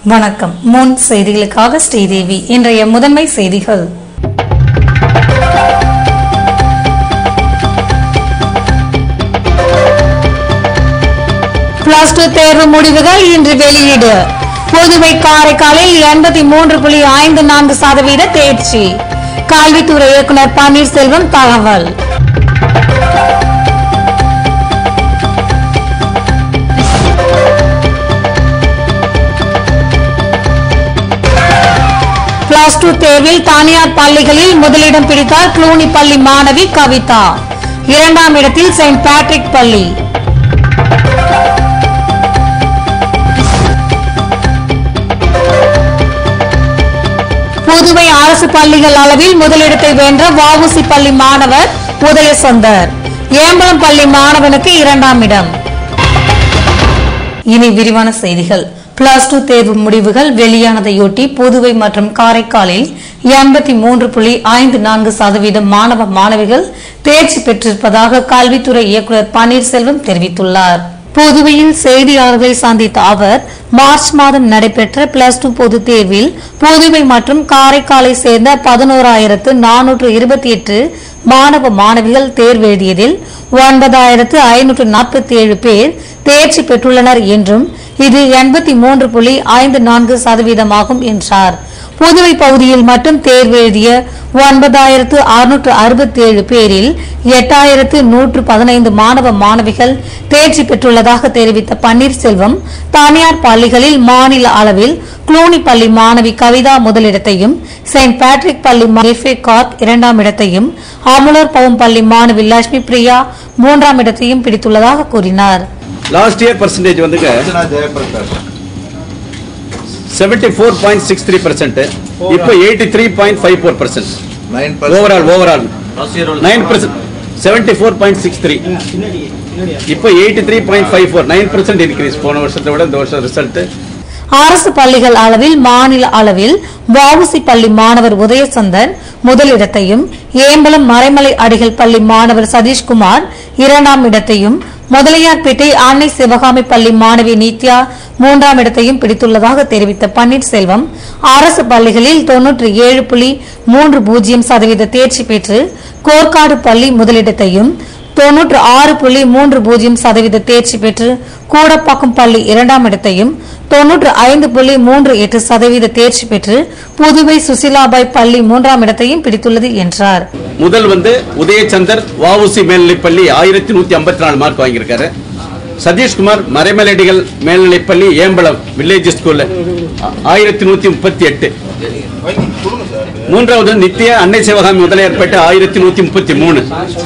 வணக்கம் முன் செய்திகளுக்காக ஸ்ரீதேவி இன்றைய முதன்மை செய்திகள் பிளஸ் டூ தேர்வு முடிவுகள் இன்று வெளியீடு புதுவை காரைக்காலில் எண்பத்தி மூன்று புள்ளி ஐந்து நான்கு சதவீத தேர்ச்சி கல்வித்துறை இயக்குனர் பன்னீர்செல்வம் தகவல் பிளஸ் டூ தேர்வில் தனியார் பள்ளிகளில் முதலிடம் பிடித்தார் க்ளூனி பள்ளி மாணவி கவிதா இரண்டாம் இடத்தில் செயின்ட் பேட்ரிக் பள்ளி புதுவை அரசு பள்ளிகள் அளவில் முதலிடத்தை வென்ற வஉசி பள்ளி மாணவர் உதயசுந்தர் ஏம்பலம் பள்ளி மாணவனுக்கு இரண்டாம் இடம் இனி விரிவான செய்திகள் பிளஸ் டூ தேர்வு முடிவுகள் வெளியானதையொட்டி புதுவை மற்றும் காரைக்காலில் எண்பத்தி மூன்று புள்ளி ஐந்து நான்கு சதவீதம் மாணவ மாணவிகள் தேர்ச்சி பெற்றிருப்பதாக கல்வித்துறை இயக்குநர் பன்னீர்செல்வம் தெரிவித்துள்ளார் புதுவையில் செய்தியாளர்களை சந்தித்த அவர் மார்ச் மாதம் நடைபெற்ற பிளஸ் டூ பொதுத் தேர்வில் புதுவை மற்றும் காரைக்காலை சேர்ந்த பதினோராயிரத்து நானூற்று இருபத்தி எட்டு மாணவ மாணவிகள் தேர்வு எழுதியதில் ஒன்பதாயிரத்து ஐநூற்று நாற்பத்தி ஏழு பேர் தேர்ச்சி பெற்றுள்ளனர் என்றும் இது எண்பத்தி மூன்று புள்ளி ஐந்து நான்கு சதவீதமாகும் என்றார் புதுவை பகுதியில் மட்டும் தேர்வு எழுதிய ஒன்பதாயிரத்து அறுநூற்று அறுபத்தி ஏழு பேரில் எட்டாயிரத்து நூற்று பதினைந்து மாணவ மாணவிகள் தேர்ச்சி பெற்றுள்ளதாக தெரிவித்த பன்னீர்செல்வம் தனியார் பள்ளிகளில் மாநில அளவில் க்ளூனி பள்ளி மாணவி கவிதா முதலிடத்தையும் செயின்ட் பேட்ரிக் பள்ளி மாணவி கார்க் இரண்டாம் இடத்தையும் அமுலர் பவம் பள்ளி மாணவி லட்சுமி பிரியா மூன்றாம் இடத்தையும் பிடித்துள்ளதாக கூறினார் லாஸ்ட் இயர் பர்சன்டேஜ் வந்துங்க Archana Jayaprakash seventy four point six three percent இப்போ eighty three point five four percent nine overall overall nine percent seventy four point six three இப்போ eighty three point five four nine percent increase போன வருஷத்தை விட இந்த வருஷம் result அரசு பள்ளிகள் அளவில் மாநில அளவில் வஉசி பள்ளி மாணவர் உதயசந்தர் முதலிடத்தையும் ஏம்பலம் மறைமலை அடிகள் பள்ளி மாணவர் சதீஷ்குமார் இரண்டாம் இடத்தையும் முதலியார்பேட்டை அன்னை சிவகாமி பள்ளி மாணவி நித்யா மூன்றாம் இடத்தையும் பிடித்துள்ளதாக தெரிவித்த பன்னீர்செல்வம் அரசு பள்ளிகளில் தொன்னூற்றி ஏழு புள்ளி மூன்று பூஜ்ஜியம் சதவீத தேர்ச்சி பெற்று கோர்க்காடு பள்ளி முதலிடத்தையும் தொன்னூற்று ஆறு புள்ளி மூன்று பூஜ்ஜியம் சதவீத தேர்ச்சி பெற்று கூடப்பாக்கம் பள்ளி இரண்டாம் இடத்தையும் தொன்னூற்று ஐந்து புள்ளி மூன்று எட்டு சதவீத தேர்ச்சி பெற்று புதுவை சுசிலாபாய் பள்ளி மூன்றாம் இடத்தையும் பிடித்துள்ளது என்றார் முதல் வந்து உதயச்சந்தர் வஉசி மேல்நிலைப்பள்ளி ஆயிரத்தி நூத்தி ஐம்பத்தி நாலு மார்க் வாங்கியிருக்காரு சதீஷ்குமார் மறைமலடிகள் மேல்நிலைப்பள்ளி ஏம்பலம் வில்லேஜ் ஸ்கூல்ல ஆயிரத்தி நூத்தி முப்பத்தி எட்டு கொடுங்க சார் மூன்றாவது நித்யா அன்னை சிவகாமி முதலியார்பேட்டை ஆயிரத்தி நூத்தி முப்பத்தி மூணு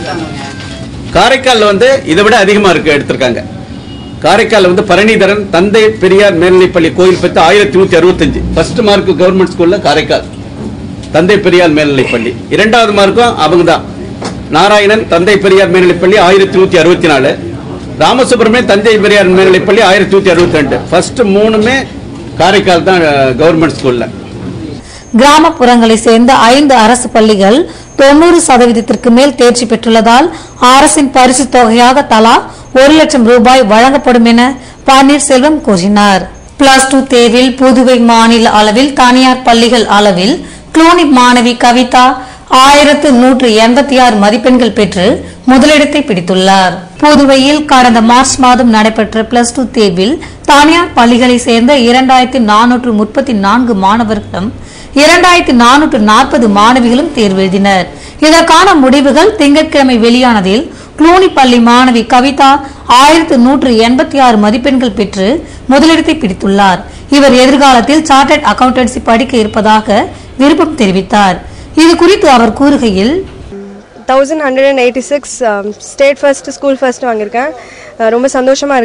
காரைக்கால்ல வந்து இதை விட அதிகமா இருக்கு எடுத்திருக்காங்க காரைக்கால்ல வந்து பரணிதரன் தந்தை பெரியார் மேல்நிலைப்பள்ளி கோயில் பத்து ஆயிரத்தி நூத்தி அறுபத்தஞ்சு ஃபர்ஸ்ட் மார்க் கவர்மெண்ட் ஸ்கூல்ல காரைக்கால் தந்தை பெரியார் மேல்நிலைப்பள்ளி இரண்டாவது மார்க்கும் அவங்க தான் நாராயணன் தந்தை பெரியார் மேல்நிலைப்பள்ளி ஆயிரத்தி நூத்தி அறுபத்தி நாலு ராமசுப்ரமணியன் தந்தை பெரியார் மேல்நிலைப்பள்ளி ஆயிரத்தி நூத்தி அறுபத்தி ரெண்டு ஃபர்ஸ்ட் மூணுமே காரைக்கால் தான் கவர்மெண்ட் ஸ்கூல்ல கிராமப்புறங்களை சேர்ந்த ஐந்து அரசு பள்ளிகள் தொண்ணூறு சதவீதத்திற்கு மேல் தேர்ச்சி பெற்றுள்ளதால் அரசின் பரிசு தொகையாக தலா ஒரு லட்சம் ரூபாய் வழங்கப்படும் என பன்னீர்செல்வம் கூறினார் பிளஸ் டூ தேர்வில் புதுவை மாநில அளவில் தனியார் பள்ளிகள் அளவில் க்ளூனி மாணவி கவிதா ஆயிரத்து நூற்று எண்பத்தி ஆறு மதிப்பெண்கள் பெற்று முதலிடத்தை பிடித்துள்ளார் புதுவையில் கடந்த மார்ச் மாதம் நடைபெற்ற பிளஸ் டூ தேர்வில் தனியார் பள்ளிகளை சேர்ந்த இரண்டாயிரத்தி நானூற்று முப்பத்தி நான்கு மாணவர்களும் இரண்டாயிரத்தி நானூற்று நாற்பது மாணவிகளும் தேர்வு எழுதினர் இதற்கான முடிவுகள் திங்கட்கிழமை வெளியானதில் க்ளூனி பள்ளி மாணவி கவிதா ஆயிரத்து நூற்று எண்பத்தி ஆறு மதிப்பெண்கள் பெற்று முதலிடத்தை பிடித்துள்ளார் இவர் எதிர்காலத்தில் சார்ட்டர்ட் அக்கவுண்டன்சி படிக்க இருப்பதாக விருப்பம் தெரிவித்தார் இது குறித்து அவர் கூறுகையில் thousand hundred and eighty six state first school first வாங்கியிருக்கேன் அஹ் ரொம்ப சந்தோஷமாக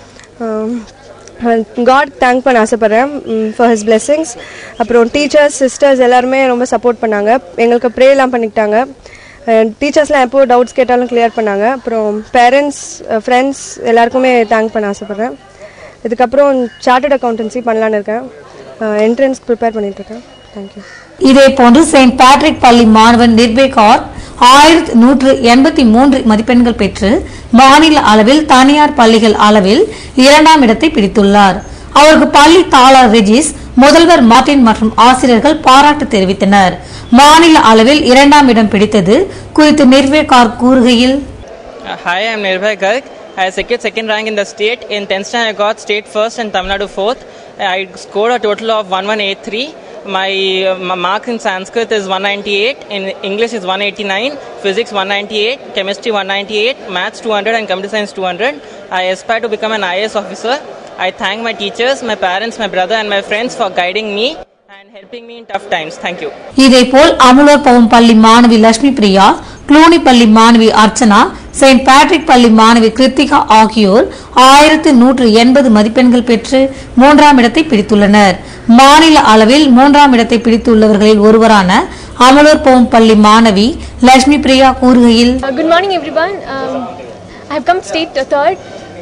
இருக்குது காட் தேங்க் பண்ண ஆசைப்பட்றேன் ஃபார் ஹிஸ் blessings அப்புறம் டீச்சர்ஸ் சிஸ்டர்ஸ் எல்லாருமே ரொம்ப சப்போர்ட் பண்ணாங்க எங்களுக்கு ப்ரேலாம் பண்ணிக்கிட்டாங்க டீச்சர்ஸ்லாம் எப்போ டவுட்ஸ் கேட்டாலும் கிளியர் பண்ணாங்க அப்புறம் பேரண்ட்ஸ் ஃப்ரெண்ட்ஸ் எல்லாருக்குமே தேங்க் பண்ண ஆசைப்பட்றேன் இதுக்கப்புறம் சார்ட்டர்ட் அக்கௌண்டன்சி பண்ணலான்னு இருக்கேன் என்ட்ரன்ஸ் ப்ரிப்பேர் பண்ணிகிட்ருக்கேன் தேங்க்யூ இதேபோன்று செயின்ட் பேட்ரிக் பள்ளி மாணவன் நிர்பேகார் ஆயிரத்தி நூற்று எண்பத்தி மூன்று மதிப்பெண்கள் பெற்று மாநில அளவில் தனியார் பள்ளிகள் அளவில் இரண்டாம் இடத்தை பிடித்துள்ளார் அவருக்கு பள்ளி தாளர் ரெஜிஸ் முதல்வர் மார்டின் மற்றும் ஆசிரியர்கள் பாராட்டு தெரிவித்தனர் மாநில அளவில் இரண்டாம் இடம் பிடித்தது குறித்து நிர்வேகார் கூறுகையில் Uh, Hi, I'm Nirbhay Garg. I secured second rank in the state. In 10th standard, I got state first and Tamil Nadu fourth. I scored a total of 1183. My, uh, my mark in Sanskrit is 198, in English is 189, physics 198, chemistry 198, maths 200, and computer science 200. I aspire to become an IAS officer. I thank my teachers, my parents, my brother, and my friends for guiding me and helping me in tough times. Thank you. இதேபோல் அமுலோற்பவம் பள்ளி மாணவி Lakshmi Priya Cluny பள்ளி மாணவி Archana Saint Patrick பள்ளி மாணவி கிருத்திகா ஆகியோர் ஆயிரத்து நூற்று எண்பது மதிப்பெண்கள் பெற்று மூன்றாம் இடத்தை பிடித்துள்ளனர் மாநில அளவில் மூன்றாம் இடத்தை பிடித்துள்ளவர்களில் ஒருவரான அமலோற்பவம் பள்ளி மாணவி லட்சுமி பிரியா கூறுகையில் Uh, good morning, everyone. Um, I have come state uh, third.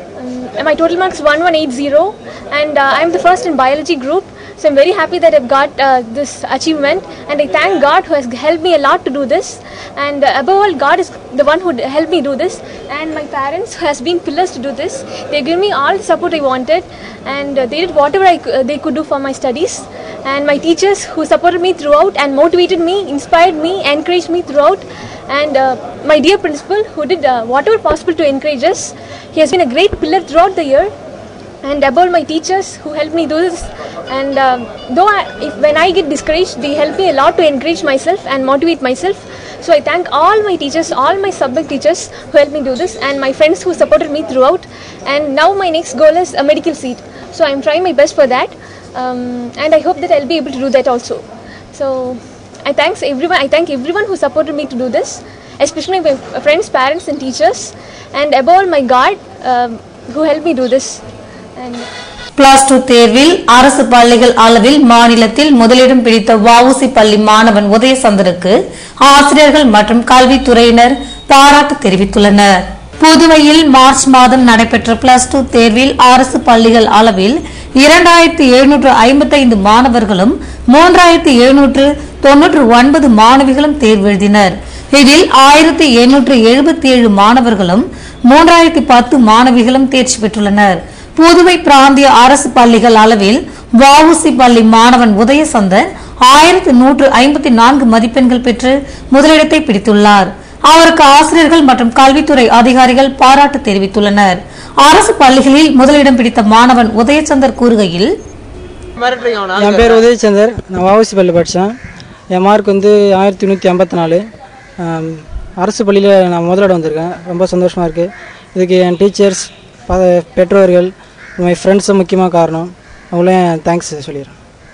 Um, my total marks 1180, and uh, I am the first in biology group. So I'm very happy that I've got uh, this achievement, and I thank God who has helped me a lot to do this. And uh, above all, God is the one who helped me do this, and my parents who has been pillars to do this. They gave me all the support I wanted, and uh, they did whatever I, cou- uh, they could do for my studies. And my teachers who supported me throughout and motivated me, inspired me, encouraged me throughout. And uh, my dear principal who did uh, whatever possible to encourage us. He has been a great pillar throughout the year. And above my teachers who helped me do this. And um though I, if, when I get discouraged, they help me a lot to encourage myself and motivate myself. So I thank all my teachers, all my subject teachers who helped me do this, and my friends who supported me throughout. And now my next goal is a medical seat. So I'm trying my best for that, um, and I hope that I'll be able to do that also. So I thanks everyone. I thank everyone who supported me to do this, especially my friends, parents, and teachers, and above all my God um, who helped me do this. And plus two தேர்வில் அரசு பள்ளிகள் அளவில் மாநிலத்தில் முதலிடம் பிடித்த வஉசி பள்ளி மாணவன் உதயசந்தருக்கு ஆசிரியர்கள் மற்றும் கல்வித்துறையினர் பாராட்டு தெரிவித்துள்ளனர் புதுவையில் மார்ச் மாதம் நடைபெற்ற பிளஸ் டூ தேர்வில் அரசு பள்ளிகள் அளவில் இரண்டாயிரத்தி எழுநூற்று ஐம்பத்தைந்து மாணவர்களும் மூன்றாயிரத்தி எழுநூற்று தொன்னூற்று ஒன்பது மாணவிகளும் தேர்வு எழுதினர் இதில் ஆயிரத்தி எண்ணூற்று எழுபத்தி ஏழு மாணவர்களும் மூன்றாயிரத்தி பத்து மாணவிகளும் தேர்ச்சி பெற்றுள்ளனர் புதுவை பிராந்திய அரசு பள்ளிகள் அளவில் வஉசி பள்ளி மாணவன் உதயசந்தர் ஆயிரத்து நூற்று ஐம்பத்தி நான்கு மதிப்பெண்கள் பெற்று முதலிடத்தை பிடித்துள்ளார் அவருக்கு ஆசிரியர்கள் மற்றும் கல்வித்துறை அதிகாரிகள் பாராட்டு தெரிவித்துள்ளனர் அரசு பள்ளிகளில் முதலிடம் பிடித்த மாணவன் உதயசந்தர் கூறுகையில் என் பேர் உதயச்சந்தர் நான் வாவசி பள்ளி படித்தேன் என் மார்க் வந்து ஆயிரத்தி நூற்றி ஐம்பத்தி நாலு ஆம், அரசு பள்ளியில் நான் முதலிடம் வந்திருக்கேன் ரொம்ப சந்தோஷமாக இருக்குது இதுக்கு என் டீச்சர்ஸ் பெற்றோர்கள் மை ஃப்ரெண்ட்ஸும் முக்கியமாக காரணம் அவங்களையும் தேங்க்ஸ் சொல்லிடுறேன்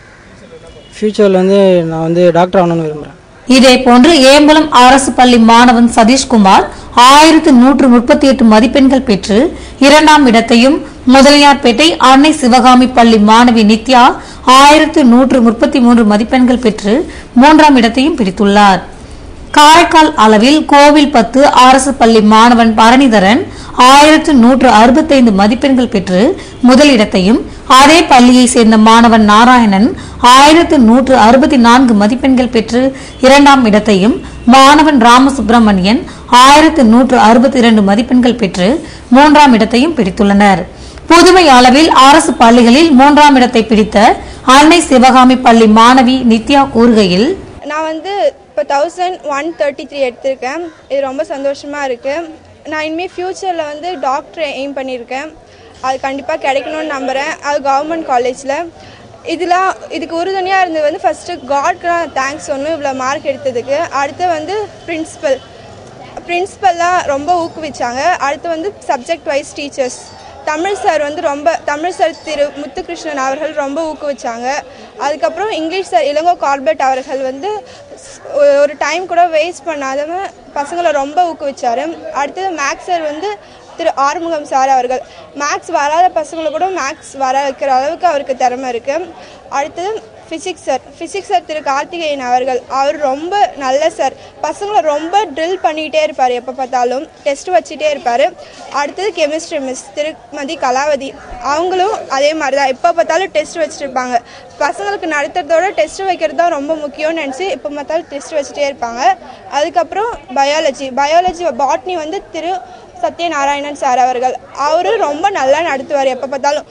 ஃப்யூச்சரில் வந்து நான் வந்து டாக்டர் ஆகணும்னு விரும்புகிறேன் இதே போன்று ஏம்பலம் அரசு பள்ளி மாணவன் சதீஷ்குமார் ஆயிரத்து நூற்று முப்பத்தி எட்டு மதிப்பெண்கள் பெற்று இரண்டாம் இடத்தையும் முதலியார்பேட்டை அன்னை சிவகாமி பள்ளி மாணவி நித்யா ஆயிரத்து நூற்று முப்பத்தி மூன்று மதிப்பெண்கள் பெற்று மூன்றாம் இடத்தையும் பிடித்துள்ளார் காரைக்கால் அளவில் கோவில் பத்து அரசு பள்ளி மாணவன் பரணிதரன் ஆயிரத்து நூற்று அறுபத்தைந்து மதிப்பெண்கள் பெற்று முதலிடத்தையும் அதே பள்ளியை சேர்ந்த மாணவன் நாராயணன் ஆயிரத்து நூற்று அறுபத்தி நான்கு மதிப்பெண்கள் பெற்று இரண்டாம் இடத்தையும் மாணவன் ராமசுப்பிரமணியன் ஆயிரத்து நூற்று அறுபத்தி இரண்டு மதிப்பெண்கள் பெற்று மூன்றாம் இடத்தையும் பிடித்துள்ளனர் புதுவை அளவில் அரசு பள்ளிகளில் மூன்றாம் இடத்தை பிடித்த அன்னை சிவகாமி பள்ளி மாணவி நித்யா கூறுகையில் நான் வந்து இப்போ தௌசண்ட் ஒன் தேர்ட்டி த்ரீ எடுத்திருக்கேன் இது ரொம்ப சந்தோஷமாக இருக்குது நான் இனிமேல் ஃப்யூச்சரில் வந்து டாக்டர் எய்ம் பண்ணியிருக்கேன் அது கண்டிப்பாக கிடைக்கணும்னு நம்புகிறேன் அது கவர்மெண்ட் காலேஜில் இதெல்லாம் இதுக்கு உறுதுணையாக இருந்தது வந்து ஃபஸ்ட்டு காட்க்கு தான் தேங்க்ஸ் சொல்லணும் இவ்வளோ மார்க் எடுத்ததுக்கு அடுத்து வந்து பிரின்ஸிபல் பிரின்ஸிபல்லாம் ரொம்ப ஊக்குவிச்சாங்க அடுத்து வந்து subject wise teachers Tamil sir வந்து ரொம்ப தமிழ் சார் திரு முத்துகிருஷ்ணன் அவர்கள் ரொம்ப ஊக்குவிச்சாங்க அதுக்கப்புறம் இங்கிலீஷ் சார் இளங்கோ கார்பெட் அவர்கள் வந்து ஸ்- ஒரு டைம் கூட வேஸ்ட் பண்ணாதம பசங்களை ரொம்ப ஊக்குவிச்சார் அடுத்தது மேக்ஸ் சார் வந்து திரு ஆறுமுகம் சார் அவர்கள் மேக்ஸ் வராத பசங்களை கூட மேக்ஸ் வர வைக்கிற அளவுக்கு அவருக்கு திறமை இருக்குது அடுத்தது physics sir physics sir Thiru Karthikeyan அவர்கள் அவர் ரொம்ப நல்ல சார் பசங்களை ரொம்ப ட்ரில் பண்ணிகிட்டே இருப்பார் எப்போ பார்த்தாலும் டெஸ்ட் வச்சுட்டே இருப்பார் அடுத்தது கெமிஸ்ட்ரி மிஸ் திருமதி கலாவதி அவங்களும் அதே மாதிரி தான் எப்போ பார்த்தாலும் டெஸ்ட் வச்சுட்டு இருப்பாங்க பசங்களுக்கு நடத்துறதோட டெஸ்ட் வைக்கிறது தான் ரொம்ப முக்கியம்னு நினச்சி எப்போ பார்த்தாலும் டெஸ்ட் வச்சுட்டே இருப்பாங்க அதுக்கப்புறம் பயாலஜி பயாலஜி பாட்னி வந்து திரு சத்யநாராயணன் சார் அவர்கள் அவரும் ரொம்ப நல்லா நடத்துவார் எப்போ பார்த்தாலும்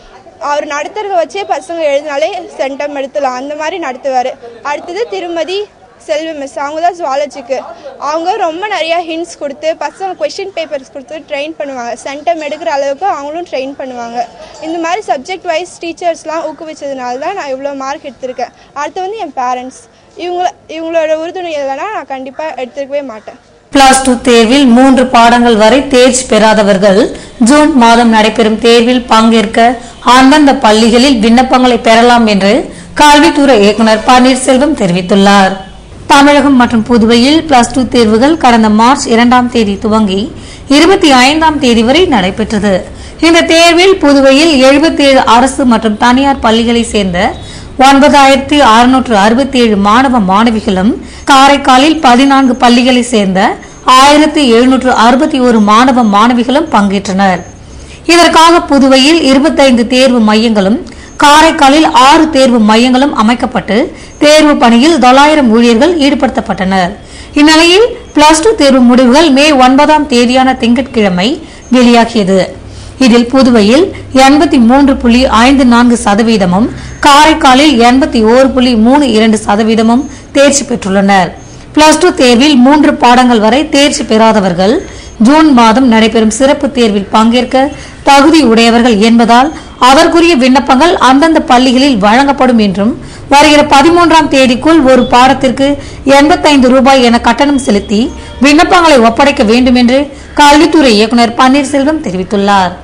அவர் நடத்துறத வச்சே பசங்க எழுதினாலே சென்டம் எடுத்துலாம் அந்த மாதிரி நடத்துவார் அடுத்தது திருமதி செல்வி மிஸ் அவங்க தான் ஜுவாலஜிக்கு அவங்க ரொம்ப நிறையா ஹிண்ட்ஸ் கொடுத்து பசங்க கொஷின் பேப்பர்ஸ் கொடுத்து ட்ரெயின் பண்ணுவாங்க சென்டம் எடுக்கிற அளவுக்கு அவங்களும் ட்ரெயின் பண்ணுவாங்க இந்த மாதிரி சப்ஜெக்ட் வைஸ் டீச்சர்ஸ்லாம் ஊக்குவிச்சதுனால தான் நான் இவ்வளோ மார்க் எடுத்திருக்கேன் அடுத்து வந்து என் பேரண்ட்ஸ் இவங்கள இவங்களோட உறுதுணை இல்லைன்னா நான் கண்டிப்பாக எடுத்துருக்கவே மாட்டேன் பிளஸ் டூ தேர்வில் மூன்று பாடங்கள் வரை தேர்ச்சி பெறாதவர்கள் ஜூன் மாதம் நடைபெறும் தேர்வில் பங்கேற்க அந்தந்த பள்ளிகளில் விண்ணப்பங்களை பெறலாம் என்று கல்வித்துறை இயக்குனர் பன்னீர்செல்வம் தெரிவித்துள்ளார் தமிழகம் மற்றும் புதுவையில் பிளஸ் டூ தேர்வுகள் கடந்த மார்ச் இரண்டாம் தேதி துவங்கி இருபத்தி ஐந்தாம் தேதி வரை நடைபெற்றது இந்த தேர்வில் புதுவையில் எழுபத்தி ஏழு அரசு மற்றும் தனியார் பள்ளிகளை சேர்ந்த ஒன்பதாயிரத்தி அறுநூற்று அறுபத்தி ஏழு மாணவ மாணவிகளும் காரைக்காலில் பதினான்கு பள்ளிகளை சேர்ந்த ஆயிரத்தி எழுநூற்று அறுபத்தி ஒரு மாணவ மாணவிகளும் பங்கேற்றனர் இதற்காக புதுவையில் இருபத்தைந்து தேர்வு மையங்களும் காரைக்காலில் ஆறு தேர்வு மையங்களும் அமைக்கப்பட்டு தேர்வு பணியில் தொள்ளாயிரம் ஊழியர்கள் ஈடுபடுத்தப்பட்டனர் இந்நிலையில் பிளஸ் டூ தேர்வு முடிவுகள் மே ஒன்பதாம் தேதியான திங்கட்கிழமை வெளியாகியது இதில் புதுவையில் எண்பத்தி மூன்று புள்ளி ஐந்து நான்கு சதவீதமும் காரைக்காலில் எண்பத்தி ஓரு புள்ளி மூணு இரண்டு சதவீதமும் தேர்ச்சி பெற்றுள்ளனர் பிளஸ் டூ தேர்வில் மூன்று பாடங்கள் வரை தேர்ச்சி பெறாதவர்கள் ஜூன் மாதம் நடைபெறும் சிறப்பு தேர்வில் பங்கேற்க தகுதி உடையவர்கள் என்பதால் அதற்குரிய விண்ணப்பங்கள் அந்தந்த பள்ளிகளில் வழங்கப்படும் என்றும் வருகிற பதிமூன்றாம் தேதிக்குள் ஒரு பாடத்திற்கு எண்பத்தைந்து ரூபாய் என கட்டணம் செலுத்தி விண்ணப்பங்களை ஒப்படைக்க வேண்டும் என்று கல்வித்துறை இயக்குனர் பன்னீர்செல்வம் தெரிவித்துள்ளார்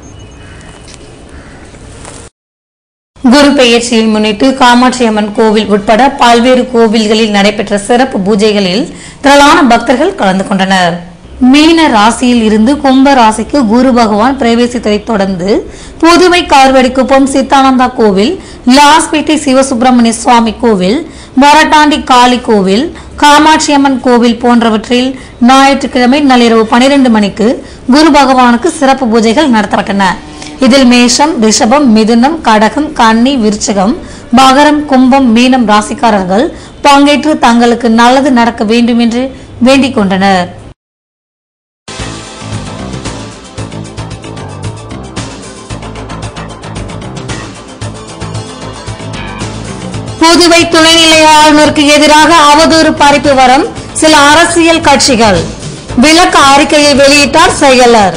குரு பெயர்ச்சியை முன்னிட்டு காமாட்சி அம்மன் கோவில் உட்பட பல்வேறு கோவில்களில் நடைபெற்ற சிறப்பு பூஜைகளில் திரளான பக்தர்கள் கலந்து கொண்டனர் மீன ராசியில் இருந்து கும்ப ராசிக்கு குரு பகவான் பிரவேசித்ததைத் தொடர்ந்து புதுவை கார்வடிக்குப்பம் சித்தானந்தா கோவில் லாஸ்பேட்டை சிவசுப்பிரமணிய சுவாமி கோவில் மொரட்டாண்டி காளி கோவில் காமாட்சி அம்மன் கோவில் போன்றவற்றில் ஞாயிற்றுக்கிழமை நள்ளிரவு பனிரெண்டு மணிக்கு குரு பகவானுக்கு சிறப்பு பூஜைகள் நடத்தப்பட்டன இதில் மேஷம் ரிஷபம் மிதுனம் கடகம் கன்னி விருச்சகம் மகரம் கும்பம் மீனம் ராசிக்காரர்கள் பங்கேற்று தங்களுக்கு நல்லது நடக்க வேண்டும் என்று வேண்டிக் கொண்டனர் புதுவை துணைநிலை ஆளுநருக்கு எதிராக அவதூறு பரப்பி வரும் சில அரசியல் கட்சிகள் விளக்க அறிக்கையை வெளியிட்டார் செயலர்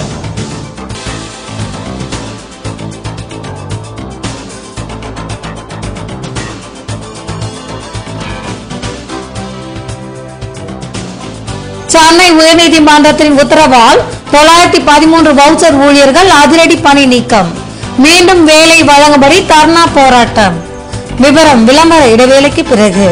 சென்னை உயர்நீதிமன்றத்தின் உத்தரவால் தொள்ளாயிரத்தி பதிமூன்று வவுச்சர் ஊழியர்கள் அதிரடி பணி நீக்கம் மீண்டும் வேலை வழங்கும்படி தர்ணா போராட்டம் விவரம் விளம்பர இடைவேளைக்கு பிறகு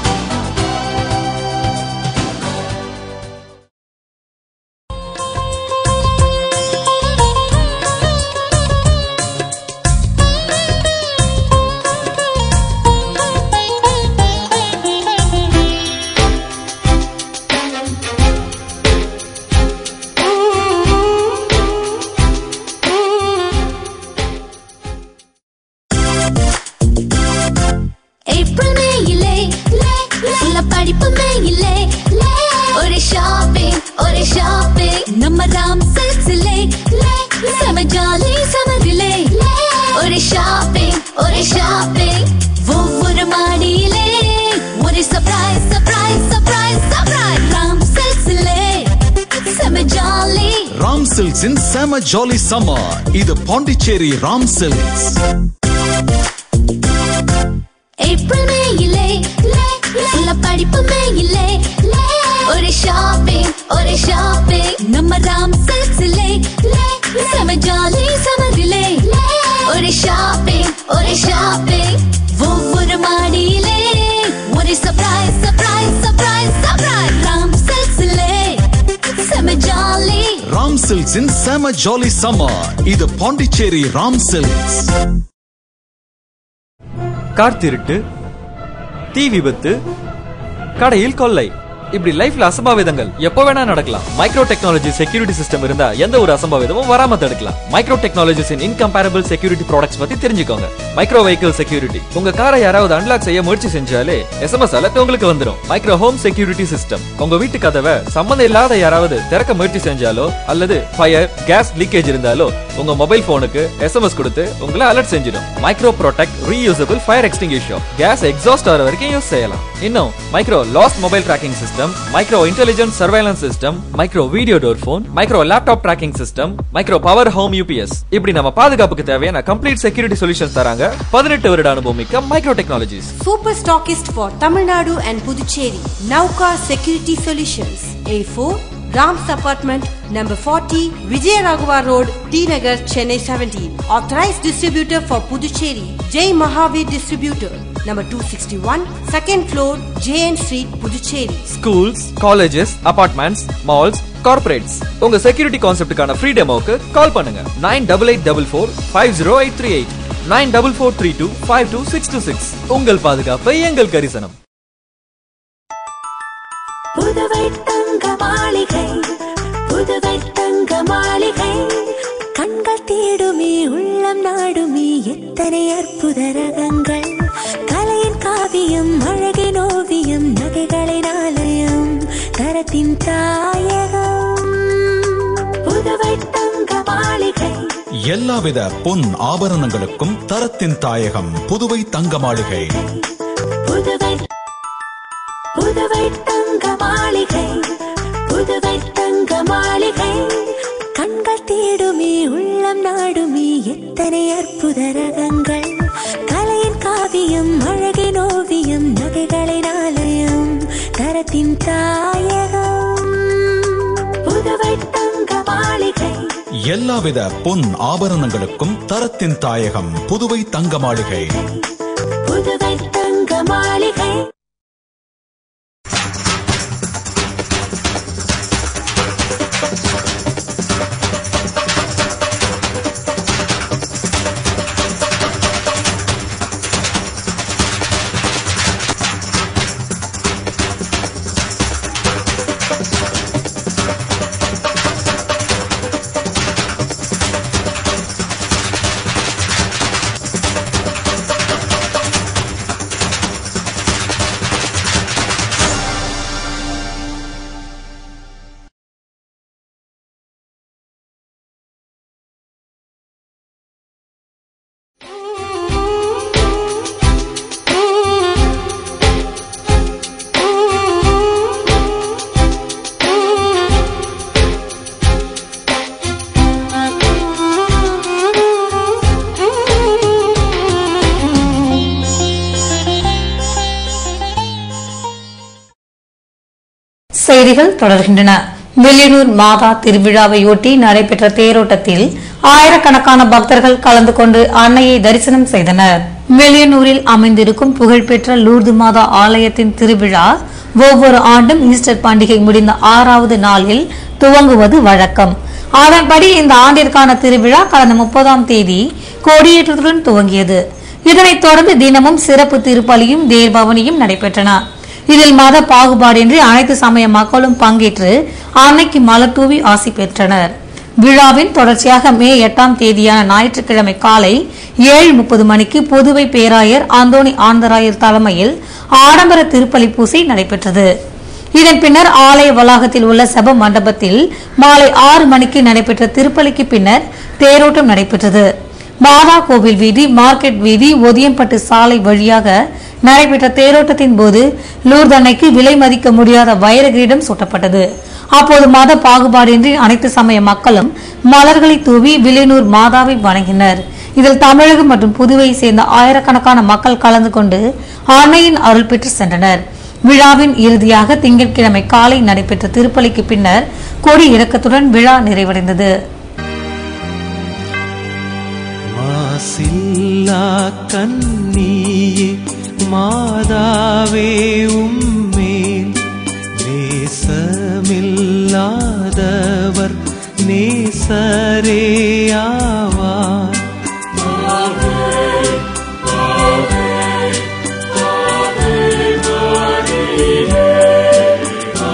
ஏப்ரல் மேயிலே இல்ல படிப்பு மேயிலே ஒரு ஷாப்பிங் ஒரு ஷாப்பிங் நம்ம ராம் சில்க்ஸ்லே செம ஜாலி சமரிலே ஒரு ஷாப்பிங் ஒரு ஷாப்பிங் ஒவ்வொரு மாடியிலே ஒரு surprise surprise surprise surprise Ram சில்க்ஸ்லே செம ஜாலி ராம் சில்க்ஸின் செம ஜாலி சம்மர் இது பாண்டிச்சேரி ராம் சில்க்ஸ் ஏப்ரல் மேயிலே இல்ல படிப்பு மேயிலே ஒரு ஷாப்பிங் ஒரு ஷாப்பிங் நம்ம ராம் சில்க்ஸ்லே செம ஜாலி சமரிலே ஒரு ஷாப்பிங் ஒரு ஷாப்பிங் ஒவ்வொரு மாடியிலே ஒரு surprise surprise surprise surprise Ram சில்க்ஸ்லே செம ஜாலி ராம் சில்க்ஸின் செம ஜாலி சம்மர் இது பாண்டிச்சேரி ராம் சில்க்ஸ் கார் திருட்டு தீ விபத்து கடையில் கொள்ளை இப்படி லைஃப்ல அசம்பாவிதங்கள் எப்போ வேணா நடக்கலாம் மைக்ரோ டெக்னாலஜி செக்யூரிட்டி சிஸ்டம் இருந்தா எந்த ஒரு அசம்பாவிதமும் வராம தடுக்கலாம் மைக்ரோ டெக்னாலஜிஸ் இன் இன்கம்பேரபிள் செக்யூரிட்டி ப்ராடக்ட்ஸ் பத்தி தெரிஞ்சுக்கோங்க மைக்ரோ வெஹிக்கிள் செக்யூரிட்டி உங்க காரை யாராவது அன்லாக் செய்ய முயற்சி செஞ்சாலே எஸ்எம்எஸ் அலர்ட் உங்களுக்கு வந்துரும் மைக்ரோ ஹோம் செக்யூரிட்டி சிஸ்டம் உங்க வீட்டு கதவை சம்மந்தம் இல்லாத யாராவது திறக்க முயற்சி செஞ்சாலோ அல்லது ஃபயர் கேஸ் லீக்கேஜ் இருந்தாலோ உங்க மொபைல் போனுக்கு எஸ்எம்எஸ் கொடுத்து உங்களை அலர்ட் செஞ்சிடும் micro protect reusable fire extinguisher gas exhaust ஆகிற வரைக்கும் யூஸ் செய்யலாம் இன்னும் micro lost mobile tracking system micro intelligent surveillance system micro video door phone micro laptop tracking system micro power home UPS இப்படி நம்ம பாதுகாப்புக்கு தேவையான கம்ப்ளீட் செக்யூரிட்டி சொல்யூஷன்ஸ் தராங்க பதினெட்டு வருட அனுபவம் மிக்க micro technologies Super stockist for Tamil Nadu and Puducherry. Nauka Security Solutions. A4 Rams Apartment number 40 Vijayaraghavar Road, T Nagar, Chennai 17. Authorized distributor for Puducherry. J Mahavir Distributor. Number 261 second floor JN Street, Puducherry. Schools colleges apartments malls corporates உங்க security கான்செப்டுக்கான free டெமோக்கு call பண்ணுங்க nine double eight double four five zero eight three eight nine double four three two five two six two six உங்கள் பாதுகாப்பு எங்கள் கரிசனம் புதுவை தங்க மாளிகை புதுவை தங்க மாளிகை கண்கள் தேடுமே உள்ளம் நாடுமே எத்தனை அற்புத ரகங்கள் கலையின் காவியம் அழகின் ஓவியம் நகைகளின் ஆலயம் தரத்தின் தாயகம் புதுவை தங்க மாளிகை எல்லாவித பொன் ஆபரணங்களுக்கும் தரத்தின் தாயகம் புதுவை தங்க மாளிகை புதுவை புதுவை தங்க மாளிகை புதுவை தங்க மாளிகை கண்கள் தேடுமே உள்ளம் நாடுமே எத்தனை அற்புத ரகங்கள் கலையின் காவியம் அழகின் ஓவியம் நகைகளின் ஆலயம் தரத்தின் தாயகம் புதுவை தங்க மாளிகை எல்லாவித பொன் ஆபரணங்களுக்கும் தரத்தின் தாயகம் புதுவை தங்க மாளிகை புதுவை தங்க மாளிகை செய்திகள் தொடர்கின்றன வெளியூர் மாதா திருவிழாவையொட்டி நடைபெற்ற தேரோட்டத்தில் ஆயிரக்கணக்கான பக்தர்கள் கலந்து கொண்டு அன்னையை தரிசனம் செய்தனர் வெளியனூரில் அமைந்திருக்கும் புகழ்பெற்ற லூர்து மாதா ஆலயத்தின் திருவிழா ஒவ்வொரு ஆண்டும் ஈஸ்டர் பண்டிகை முடிந்த ஆறாவது நாளில் துவங்குவது வழக்கம் அதன்படி இந்த ஆண்டிற்கான திருவிழா கடந்த முப்பதாம் தேதி கொடியேற்றத்துடன் துவங்கியது இதனைத் தொடர்ந்து தினமும் சிறப்பு திருப்பலியும் தேர்பவனியும் நடைபெற்றன இதில் மத பாகுபாடின்றி அனைத்து சமய மக்களும் பங்கேற்று அன்னைக்கு மலர் தூவி ஆசி பெற்றனர் விழாவின் தொடர்ச்சியாக மே எட்டாம் தேதியான ஞாயிற்றுக்கிழமை காலை ஏழு முப்பது மணிக்கு புதுவை பேராயர் அந்தோணி ஆனந்தராயர் தலைமையில் ஆடம்பர திருப்பலி பூசை நடைபெற்றது இதன் பின்னர் ஆலய வளாகத்தில் உள்ள சப மண்டபத்தில் மாலை ஆறு மணிக்கு நடைபெற்ற திருப்பலிக்கு பின்னர் தேரோட்டம் நடைபெற்றது மாதா கோவில் வீதி மார்க்கெட் வீதி ஒதியம்பட்டு சாலை வழியாக நடைபெற்ற தேரோட்டத்தின் போது லூர்தன்னைக்கு விலை மதிக்க முடியாத வைர கிரீடம் சூட்டப்பட்டது அப்போது மத பாகுபாடின்றி அனைத்து சமய மக்களும் மலர்களை தூவி வில்லியனூர் மாதாவை வணங்கினர் இதில் தமிழகம் மற்றும் புதுவையை சேர்ந்த ஆயிரக்கணக்கான மக்கள் கலந்து கொண்டு அன்னையின் அருள் பெற்று சென்றனர் விழாவின் இறுதியாக திங்கட்கிழமை காலை நடைபெற்ற திருப்பலிக்கு பின்னர் கொடி இறக்கத்துடன் விழா நிறைவடைந்தது மாசில்லா கண்ணியே மாதாவே உம்மேல் நேசமில்லாதவர் நேசரேயாவார் Ave, Ave Maria.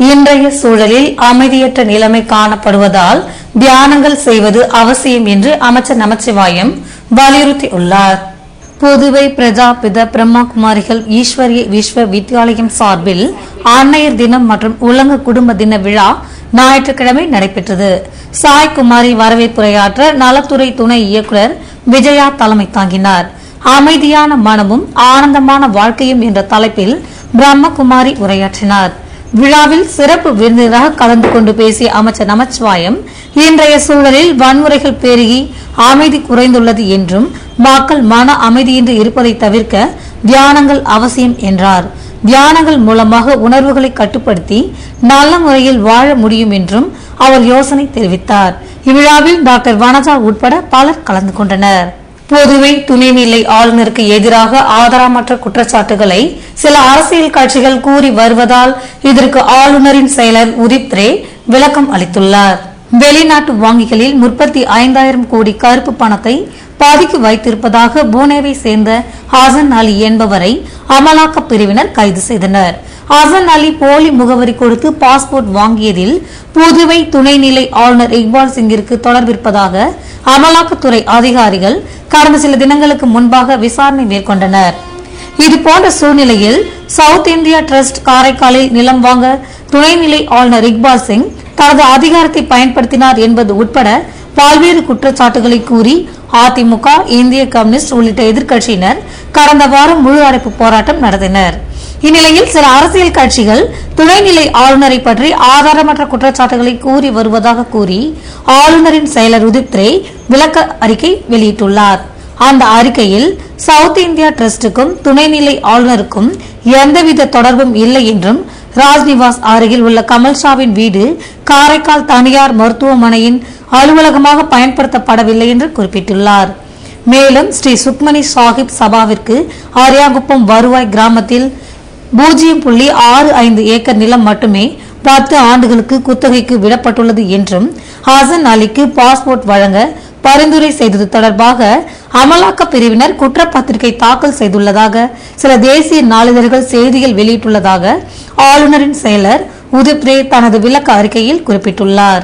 இன்றைய சூழலில் அமைதியற்ற நிலைமை காணப்படுவதால் தியானங்கள் செய்வது அவசியம் என்று அமைச்சர் நமச்சிவாயம் வலியுறுத்தியுள்ளார் புதுவை பிரஜாபித பிரம்மாகுமாரிகள் ஈஸ்வரிய விஸ்வ வித்யாலயம் சார்பில் ஆணையர் தினம் மற்றும் உலக குடும்ப தின விழா ஞாயிற்றுக்கிழமை நடைபெற்றது சாய்குமாரி வரவேற்புரையாற்ற நலத்துறை துணை இயக்குநர் விஜயா தலைமை தாங்கினார் அமைதியான மனமும் ஆனந்தமான வாழ்க்கையும் என்ற தலைப்பில் பிரம்மகுமாரி உரையாற்றினார் விழாவில் சிறப்பு விருந்தினராக கலந்து கொண்டு பேசிய அமைச்சர் நமச்சிவாயம் இன்றைய சூழலில் வன்முறைகள் பெருகி அமைதி குறைந்துள்ளது என்றும் மக்கள் மன அமைதியின்றி இருப்பதை தவிர்க்க தியானங்கள் அவசியம் என்றார் தியானங்கள் மூலமாக உணர்வுகளை கட்டுப்படுத்தி நல்ல முறையில் வாழ முடியும் என்றும் அவர் யோசனை தெரிவித்தார் இவ்விழாவில் டாக்டர் வனஜா உட்பட பலர் கலந்து கொண்டனர் புதுவை துணைநிலை ஆளுநருக்கு எதிராக ஆதாரமற்ற குற்றச்சாட்டுகளை சில அரசியல் கட்சிகள் கூறி வருவதால் இதற்கு ஆளுநரின் செயலர் உதித் ரே விளக்கம் அளித்துள்ளார் வெளிநாட்டு வங்கிகளில் முப்பத்தி ஐந்தாயிரம் கோடி கருப்பு பணத்தை பதுக்கி வைத்திருப்பதாக புனேவை சேர்ந்த ஹசன் அலி என்பவரை அமலாக்க பிரிவினர் கைது செய்தனர் ஹசன் அலி போலி முகவரி கொடுத்து பாஸ்போர்ட் வாங்கியதில் புதுவை துணைநிலை ஆளுநர் இக்பால் சிங்கிற்கு தொடர்பிருப்பதாக அமலாக்கத்துறை அதிகாரிகள் கடந்த சில தினங்களுக்கு முன்பாக விசாரணை மேற்கொண்டனர் இதுபோன்ற சூழ்நிலையில் சவுத் இந்தியா டிரஸ்ட் காரைக்காலில் நிலம் வாங்க துணைநிலை ஆளுநர் இக்பால் சிங் தனது அதிகாரத்தை பயன்படுத்தினார் என்பது உட்பட பல்வேறு குற்றச்சாட்டுகளை கூறி அதிமுக இந்திய கம்யூனிஸ்ட் உள்ளிட்ட எதிர்க்கட்சியினர் கடந்த வாரம் முழு அடைப்பு போராட்டம் நடத்தினர் இந்நிலையில் சில அரசியல் கட்சிகள் துணைநிலை ஆளுநரை பற்றி ஆதாரமற்ற குற்றச்சாட்டுகளை கூறி வருவதாக கூறி ஆளுநரின் செயலர் உதித் ரே விளக்க அறிக்கை வெளியிட்டுள்ளார் அந்த அறிக்கையில் சவுத் இந்தியா டிரஸ்டுக்கும் துணைநிலை ஆளுநருக்கும் எந்தவித தொடர்பும் இல்லை என்றும் ராஜ்நிவாஸ் அருகில் உள்ள கமல்ஷாவின் வீடு காரைக்கால் தனியார் மருத்துவமனையின் அலுவலகமாக பயன்படுத்தப்படவில்லை என்று குறிப்பிட்டுள்ளார் மேலும் ஸ்ரீ சுக்மணி சாஹிப் சபாவிற்கு ஆரியாகுப்பம் வருவாய் கிராமத்தில் பூஜ்ஜியம் புள்ளி ஆறு ஐந்து ஏக்கர் நிலம் மட்டுமே பத்து ஆண்டுகளுக்கு குத்தகைக்கு விடப்பட்டுள்ளது என்றும் ஹசன் அலிக்கு பாஸ்போர்ட் வழங்க பரிந்துரை செய்தது தொடர்பாக அமலாக்க பிரிவினர் குற்றப்பத்திரிகை தாக்கல் செய்துள்ளதாக சில தேசிய நாளிதழ்கள் செய்திகள் வெளியிட்டுள்ளதாக ஆளுநரின் செயலர் உதித் ரே தனது விளக்க அறிக்கையில் குறிப்பிட்டுள்ளார்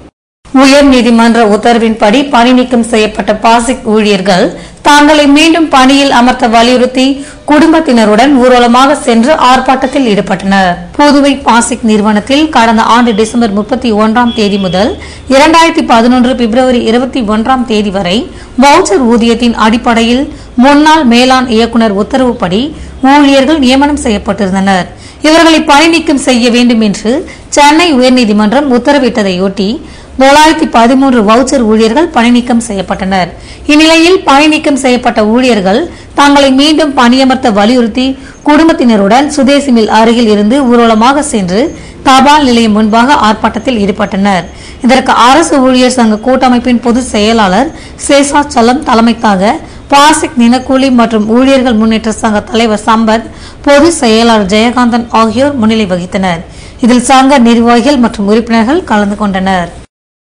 உயர்நீதிமன்ற உத்தரவின்படி பணி நீக்கம் செய்யப்பட்ட பாசிக் ஊழியர்கள் தாங்களை மீண்டும் பணியில் அமர்த்த வலியுறுத்தி குடும்பத்தினருடன் ஊர்வலமாக சென்று ஆர்ப்பாட்டத்தில் ஈடுபட்டனர் புதுவை பாசிக் நிறுவனத்தில் கடந்த ஆண்டு டிசம்பர் முப்பத்தி ஒன்றாம் தேதி முதல் இரண்டாயிரத்தி பதினொன்று பிப்ரவரி இருபத்தி ஒன்றாம் தேதி வரை வவுச்சர் ஊதியத்தின் அடிப்படையில் முன்னாள் மேலாண் இயக்குநர் உத்தரவுப்படி ஊழியர்கள் நியமனம் செய்யப்பட்டிருந்தனர் இவர்களை பணி நீக்கம் செய்ய வேண்டும் என்று சென்னை உயர்நீதிமன்றம் உத்தரவிட்டதையொட்டி தொள்ளாயிரத்தி பதிமூன்று வவுச்சர் ஊழியர்கள் பணி நீக்கம் செய்யப்பட்டனர் இந்நிலையில் பணி நீக்கம் செய்யப்பட்ட ஊழியர்கள் தங்களை மீண்டும் பணியமர்த்த வலியுறுத்தி குடும்பத்தினருடன் சுதேசி மில் அருகில் இருந்து ஊர்வலமாக சென்று தபால் நிலையம் முன்பாக ஆர்ப்பாட்டத்தில் ஈடுபட்டனர் இதற்கு அரசு ஊழியர் சங்க கூட்டமைப்பின் பொதுச் செயலாளர் சேஷாச்சலம் தலைமைத்தாக பாசிக் தினக்கூலி மற்றும் ஊழியர்கள் முன்னேற்ற சங்க தலைவர் சம்பத் பொதுச் செயலாளர் ஜெயகாந்தன் ஆகியோர் முன்னிலை வகித்தனர் இதில் சங்க நிர்வாகிகள் மற்றும் உறுப்பினர்கள் கலந்து கொண்டனர்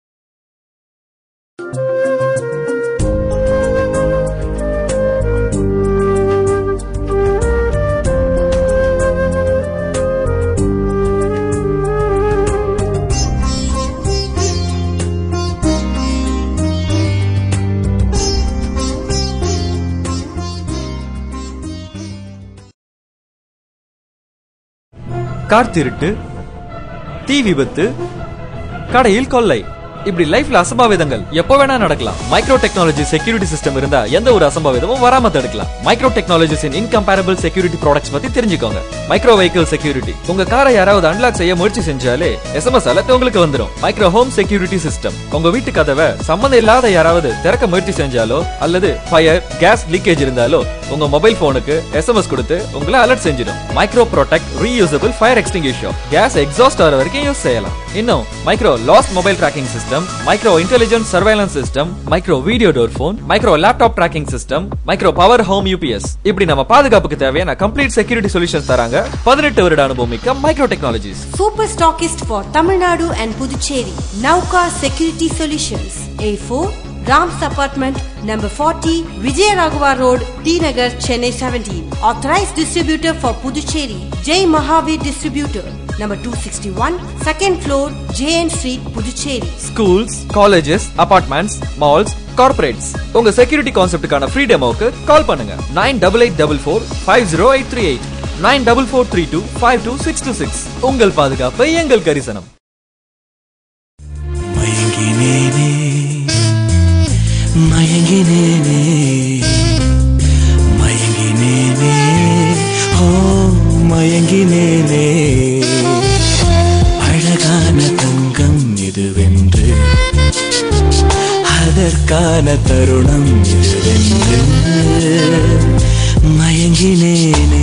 கார் திருட்டு தீ விபத்து கடையில் கொள்ளை இப்படி லைஃப்ல அசம்பாவிதங்கள் எப்போ வேணா நடக்கலாம் மைக்ரோ டெக்னாலஜி செக்யூரிட்டி சிஸ்டம் இருந்தா எந்த ஒரு அசம்பாவிதமும் வராம தடுக்கலாம் மைக்ரோ டெக்னாலஜிஸ் இன் இன்கம்பேரபிள் செக்யூரிட்டி ப்ராடக்ட்ஸ் பத்தி தெரிஞ்சுக்கோங்க மைக்ரோ வெஹிக்கிள் செக்யூரிட்டி உங்க காரை யாராவது அன்லாக் செய்ய முயற்சி செஞ்சாலே எஸ்எம்எஸ் அலர்ட் உங்களுக்கு வந்துரும் மைக்ரோ ஹோம் செக்யூரிட்டி சிஸ்டம் உங்க வீட்டு கதவை சம்மந்தம் இல்லாத யாராவது திறக்க முயற்சி செஞ்சாலோ அல்லது ஃபயர் கேஸ் லீக்கேஜ் இருந்தாலோ உங்க மொபைல் போனுக்கு எஸ்எம்எஸ் கொடுத்து உங்களை அலர்ட் செஞ்சிடும் micro protect reusable fire extinguisher gas exhaust ஆகிற வரைக்கும் யூஸ் செய்யலாம் இன்னும் micro lost mobile tracking system micro intelligent surveillance system micro video door phone micro laptop tracking system micro power home UPS இப்படி நம்ம பாதுகாப்புக்கு தேவையான கம்ப்ளீட் செக்யூரிட்டி சொல்யூஷன்ஸ் தராங்க பதினெட்டு வருட அனுபவம் மிக்க micro technologies Super stockist for Tamil Nadu and Puducherry. Nauka Security Solutions. A4 Rams Apartment number 40 Vijayaraghavar Road, T Nagar, Chennai 17. Authorized distributor for Puducherry. Jai Mahavir Distributor. number 261, second floor, JN Street, Puducherry. Schools colleges apartments malls corporates உங்க security கான்செப்டுக்கான free டெமோக்கு call பண்ணுங்க nine double eight double four five zero eight three eight nine double four three two five two six two six உங்கள் பாதுகாப்பு எங்கள் கரிசனம் மயங்கினேனே மயங்கினேனே மயங்கினேனே ஓ மயங்கினேனே அழகான தங்கம் இதுவென்று அதற்கான தருணம் இதுவென்று மயங்கினேனே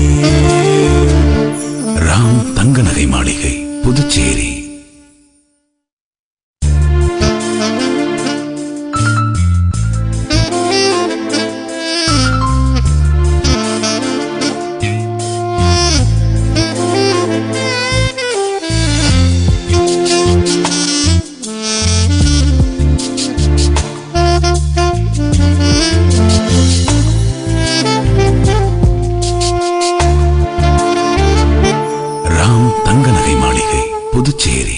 ராம் தங்க நகை மாளிகை புதுச்சேரி ராம் தங்க நகை மாளிகை புதுச்சேரி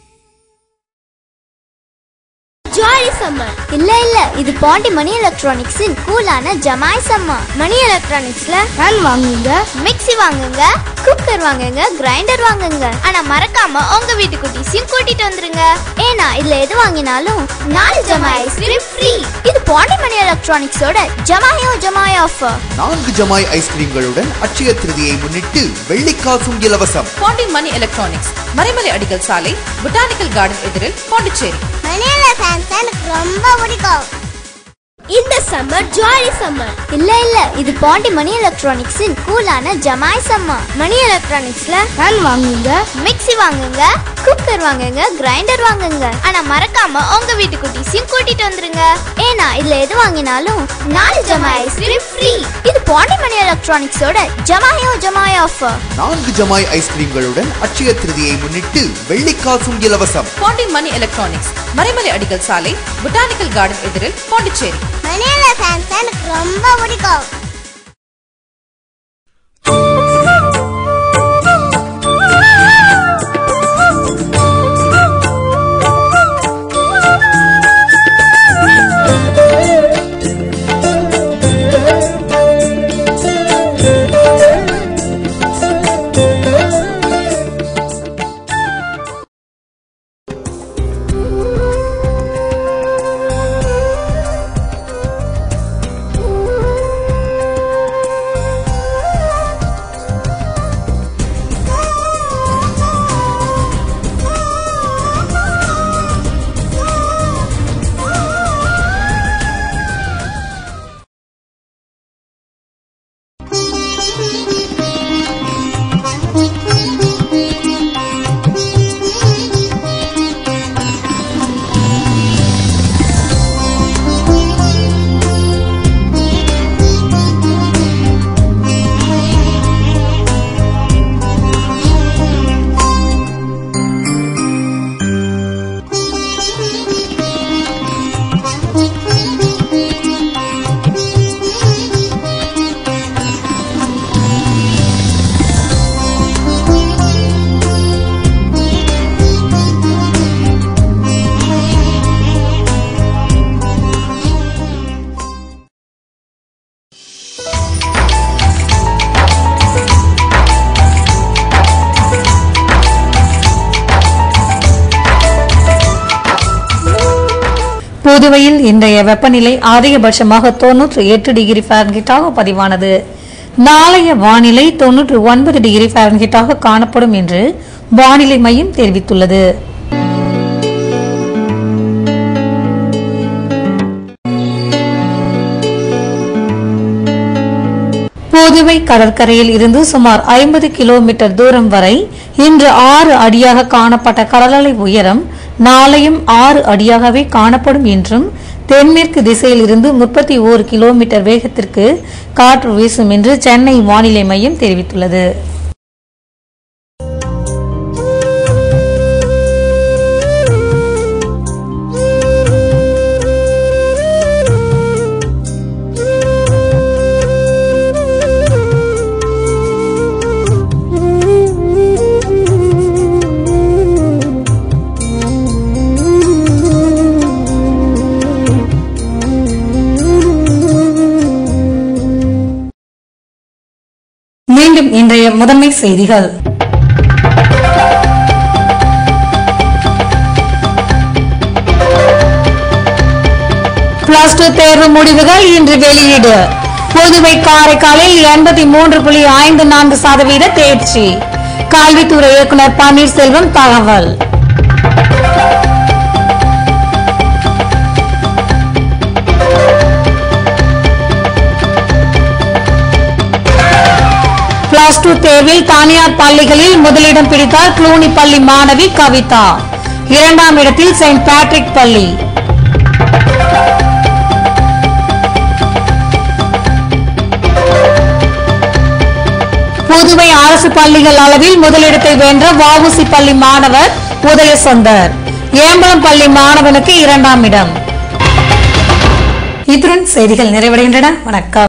ஜாலி சம்மர் இல்ல இல்ல இது பாண்டி மணி எலக்ட்ரானிக்ஸின் கூலான ஜமாய் சம்மர் மணி எலக்ட்ரானிக்ஸ்ல ஃபேன் வாங்குங்க மிக்ஸி வாங்குங்க குக்கர் வாங்குங்க கிரைண்டர் வாங்குங்க ஆனா மறக்காம உங்க வீட்டு குட்டீஸையும் கூட்டிட்டு வந்துருங்க ஏன்னா இதுல எது வாங்கினாலும் நாலு ஜமாய் ஐஸ்கிரீம் ஃப்ரீ இது பாண்டி மணி எலக்ட்ரானிக்ஸோட ஜமாயோ ஜமாய் ஆஃபர் நான்கு ஜமாய் ஐஸ்கிரீம்களுடன் அட்சய திருதியை முன்னிட்டு வெள்ளிக்காசும் இலவசம் பாண்டி மணி எலக்ட்ரானிக்ஸ் மறைமலை அடிகள் சாலை பொட்டானிக்கல் கார்டன் எதிரில் பாண்டிச்சேரி மணியில ஃபேன்ஸ் எனக்கு ரொம்ப பிடிக்கும் இந்த சம்மர் ஜாலி சம்மர் இல்ல இல்ல இது பாண்டி மணி எலக்ட்ரானிக்ஸின் கூலான ஜமாய் சம்மர் மணி எலக்ட்ரானிக்ஸ்ல ஃபேன் வாங்குங்க மிக்ஸி வாங்குங்க குக்கர் வாங்குங்க கிரைண்டர் வாங்குங்க ஆனா மறக்காம உங்க வீட்டு குட்டீஸையும் கூட்டிட்டு வந்துருங்க ஏன்னா இதுல எது வாங்கினாலும் நாலு ஜமாய் ஐஸ்கிரீம் ஃப்ரீ இது பாண்டி மணி எலக்ட்ரானிக்ஸோட ஜமாயோ ஜமாய் ஆஃபர் நான்கு ஜமாய் ஐஸ்கிரீம்களுடன் அட்சய திருதியை முன்னிட்டு வெள்ளிக்காசும் இலவசம் பாண்டி மணி எலக்ட்ரானிக்ஸ் மறைமலை அடிகள் சாலை பொட்டானிக்கல் கார்டன் எதிரில் பாண்டிச்சேரி மணியில ஃபேன்ஸ் எனக்கு ரொம்ப பிடிக்கும் புதுவையில் இன்றைய வெப்பநிலை அதிகபட்சமாக தொன்னூற்று எட்டு டிகிரி ஃபாரன்ஹீட்டாக பதிவானது நாளைய வானிலை தொன்னூற்று ஒன்பது டிகிரி ஃபாரன்ஹீட்டாக காணப்படும் என்று வானிலை மையம் தெரிவித்துள்ளது புதுவை கடற்கரையில் இருந்து சுமார் ஐம்பது கிலோமீட்டர் தூரம் வரை இன்று ஆறு அடியாக காணப்பட்ட கடலலை உயரம் நாளையும் ஆறு அடியாகவே காணப்படும் என்றும் தென்மேற்கு திசையில் இருந்து முப்பத்தி ஓரு கிலோமீட்டர் வேகத்திற்கு காற்று வீசும் என்று சென்னை வானிலை மையம் தெரிவித்துள்ளது இன்றைய முதன்மை செய்திகள் பிளஸ் டூ தேர்வு முடிவுகள் இன்று வெளியீடு புதுவை காரைக்காலில் எண்பத்தி மூன்று புள்ளி ஐந்து நான்கு சதவீத தேர்ச்சி கல்வித்துறை இயக்குனர் பன்னீர்செல்வம் தகவல் பிளஸ் டூ தேர்வில் தனியார் பள்ளிகளில் முதலிடம் பிடித்தார் க்ளூனி பள்ளி மாணவி கவிதா இரண்டாம் இடத்தில் செயின்ட் பேட்ரிக் பள்ளி புதுவை அரசு பள்ளிகள் அளவில் முதலிடத்தை வென்ற வஉசி பள்ளி மாணவர் உதயசுந்தர் ஏம்பலம் பள்ளி மாணவனுக்கு இரண்டாம் இடம் இத்துடன் செய்திகள் நிறைவடைகின்றன வணக்கம்